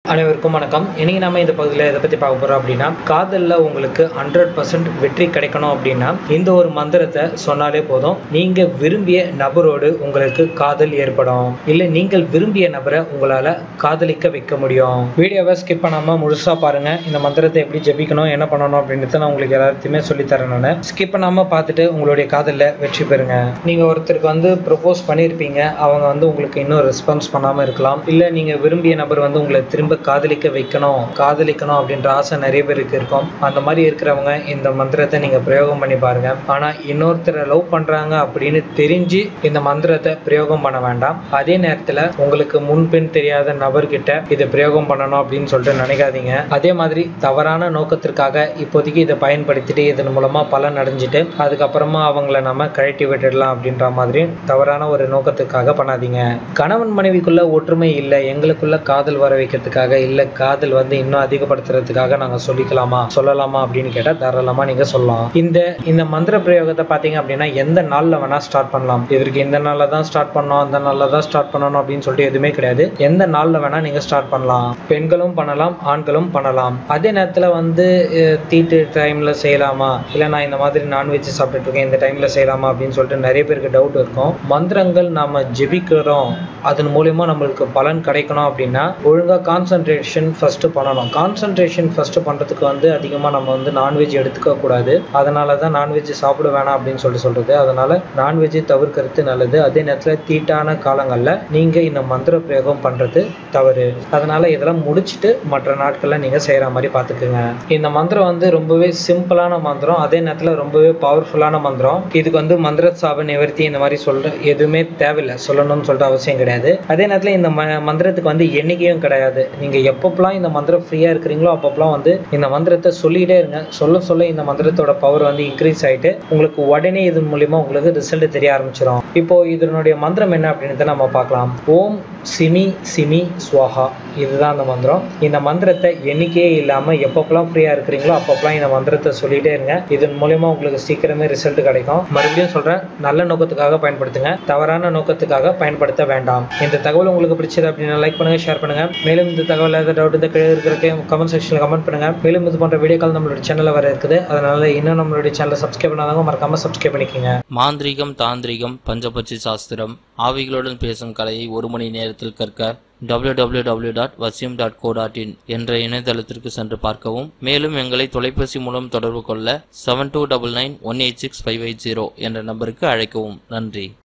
அனைவருக்கும் வணக்கம் இன்னைக்கு நம்ம இந்த பகுதியில் எதை பற்றி பார்க்க போகிறோம் அப்படின்னா காதலில் உங்களுக்கு ஹண்ட்ரட் பர்சன்ட் வெற்றி கிடைக்கணும் அப்படின்னா இந்த ஒரு மந்திரத்தை சொன்னாலே போதும் நீங்கள் விரும்பிய நபரோடு உங்களுக்கு காதல் ஏற்படும் இல்லை நீங்கள் விரும்பிய நபரை உங்களால் காதலிக்க வைக்க முடியும் வீடியோவை ஸ்கிப் பண்ணாமல் முழுசாக பாருங்கள் இந்த மந்திரத்தை எப்படி ஜெபிக்கணும் என்ன பண்ணணும் அப்படின்றத நான் உங்களுக்கு எல்லாத்தையுமே சொல்லித்தரேன் நான் ஸ்கிப் பண்ணாமல் பார்த்துட்டு உங்களுடைய காதலில் வெற்றி பெறுங்க நீங்கள் ஒருத்தருக்கு வந்து ப்ரொபோஸ் பண்ணியிருப்பீங்க அவங்க வந்து உங்களுக்கு இன்னும் ரெஸ்பான்ஸ் பண்ணாமல் இருக்கலாம் இல்லை நீங்கள் விரும்பிய நபர் வந்து உங்களை திரும்ப காதலிக்க வைக்கணும் காதலிக்கணும் அப்படின்ற ஆசை நிறைய பேருக்கு இருக்கும் அந்த மாதிரி இருக்கிறவங்க இந்த மந்திரத்தை நீங்கள் பிரயோகம் பண்ணி பாருங்க ஆனால் இன்னொருத்தரை லவ் பண்ணுறாங்க அப்படின்னு தெரிஞ்சு இந்த மந்திரத்தை பிரயோகம் பண்ண வேண்டாம் அதே நேரத்தில் உங்களுக்கு முன்பின் தெரியாத நபர்கிட்ட இதை பிரயோகம் பண்ணணும் அப்படின்னு சொல்லிட்டு நினைக்காதீங்க அதே மாதிரி தவறான நோக்கத்திற்காக இப்போதைக்கு இதை பயன்படுத்திட்டு இதன் மூலமாக பலன் அடைஞ்சிட்டு அதுக்கப்புறமா அவங்கள நம்ம கழட்டி விட்டுடலாம் அப்படின்ற மாதிரி தவறான ஒரு நோக்கத்துக்காக பண்ணாதீங்க கணவன் மனைவிக்குள்ள ஒற்றுமை இல்லை எங்களுக்குள்ள காதல் வர வைக்கிறதுக்காக இல்லை காதல் வந்து இன்னும் அதிகப்படுத்துறதுக்காக நாங்கள் சொல்லிக்கலாமா சொல்லலாமா அப்படின்னு கேட்டால் தாராளமாக நீங்கள் சொல்லலாம் இந்த இந்த மந்திர பிரயோகத்தை பார்த்தீங்க அப்படின்னா எந்த நாளில் வேணால் ஸ்டார்ட் பண்ணலாம் இவருக்கு இந்த நாளில் தான் ஸ்டார்ட் பண்ணணும் அந்த நாளில் தான் ஸ்டார்ட் பண்ணணும் அப்படின்னு சொல்லிட்டு எதுவுமே கிடையாது எந்த நாளில் வேணால் நீங்கள் ஸ்டார்ட் பண்ணலாம் பெண்களும் பண்ணலாம் ஆண்களும் பண்ணலாம் அதே நேரத்தில் வந்து அஹ், தீட்டு டைமில் செய்யலாமா இல்லை நான் இந்த மாதிரி நான்வெஜ் சாப்பிட்டுட்டு இருக்கேன் இந்த டைமில் செய்யலாமா அப்படின்னு சொல்லிட்டு நிறைய பேருக்கு டவுட் இருக்கும் மந்திரங்கள் நாம ஜெபிக்கிறோம் அதன் மூலியமா நம்மளுக்கு பலன் கிடைக்கணும் அப்படின்னா ஒழுங்காக கான்சன்ட்ரேஷன் ஃபர்ஸ்ட் பண்ணணும் கான்சன்ட்ரேஷன் ஃபர்ஸ்ட் பண்ணுறதுக்கு வந்து அதிகமாக நம்ம வந்து நான்வெஜ் எடுத்துக்க கூடாது அதனால தான் நான்வெஜ் சாப்பிட வேணாம் அப்படின்னு சொல்லிட்டு சொல்றது அதனால நான்வெஜ் தவிர்க்கிறது நல்லது அதே நேரத்தில் தீட்டான காலங்களில் நீங்கள் இந்த மந்திர பிரயோகம் பண்ணுறது தவறு அதனால இதெல்லாம் முடிச்சுட்டு மற்ற நாட்களில் நீங்கள் செய்கிற மாதிரி பார்த்துக்குங்க இந்த மந்திரம் வந்து ரொம்பவே சிம்பிளான மந்திரம் அதே நேரத்தில் ரொம்பவே பவர்ஃபுல்லான மந்திரம் இதுக்கு வந்து மந்திர சாப நிவர்த்தி இந்த மாதிரி சொல்ற எதுவுமே தேவையில்லை சொல்லணும்னு சொல்லிட்டு அவசியம் கிடையாது அதே நேரத்தில் இந்த ம மந்திரத்துக்கு வந்து எண்ணிக்கையும் கிடையாது நீங்கள் எப்பப்பெல்லாம் இந்த மந்திரம் ஃப்ரீயாக இருக்கிறீங்களோ அப்பப்பெல்லாம் வந்து இந்த மந்திரத்தை சொல்லிட்டே இருங்க சொல்ல சொல்ல இந்த மந்திரத்தோட பவர் வந்து இன்க்ரீஸ் ஆகிட்டு உங்களுக்கு உடனே இதன் மூலியமா உங்களுக்கு ரிசல்ட் தெரிய ஆரம்பிச்சிடும் இப்போ இதனுடைய மந்திரம் என்ன அப்படின்றத நம்ம பார்க்கலாம் ஓம் சிமி சிமி ஸ்வாஹா இதுதான் அந்த மந்திரம் இந்த மந்திரத்தை எண்ணிக்கையே இல்லாமல் எப்பப்பெல்லாம் ஃப்ரீயாக இருக்கிறீங்களோ அப்பப்பெல்லாம் இந்த மந்திரத்தை சொல்லிட்டே இருங்க இதன் மூலியமா உங்களுக்கு சீக்கிரமே ரிசல்ட் கிடைக்கும் மறுபடியும் சொல்கிறேன் நல்ல நோக்கத்துக்காக பயன்படுத்துங்க தவறான நோக்கத்துக்காக பயன்படுத்த வேண்டாம் இந்த தகவல் உங்களுக்கு பிடிச்சது அப்படின்னா லைக் பண்ணுங்க ஷேர் பண்ணுங்க மேலும் இந்த தகவல் ஏதாவது டவுட் இந்த கீழே இருக்கிற கமெண்ட் செக்ஷனில் கமெண்ட் பண்ணுங்க மேலும் இது போன்ற வீடியோக்கள் நம்மளுடைய சேனலில் வர இருக்குது அதனால இன்னும் நம்மளுடைய சேனலை சப்ஸ்கிரைப் பண்ணாதவங்க மறக்காம சப்ஸ்கிரைப் பண்ணிக்கோங்க மாந்திரீகம் தாந்திரிகம் பஞ்சபட்சி சாஸ்திரம் ஆவிகளுடன் பேசும் கலையை ஒரு மணி நேரத்தில் கற்க www.vasyum.co.in டாட் வசியம் டாட் கோ டாட் இன் என்ற இணையதளத்திற்கு சென்று பார்க்கவும் மேலும் எங்களை தொலைபேசி மூலம் தொடர்பு கொள்ள seven two double nine one eight six five eight zero என்ற நம்பருக்கு அழைக்கவும் நன்றி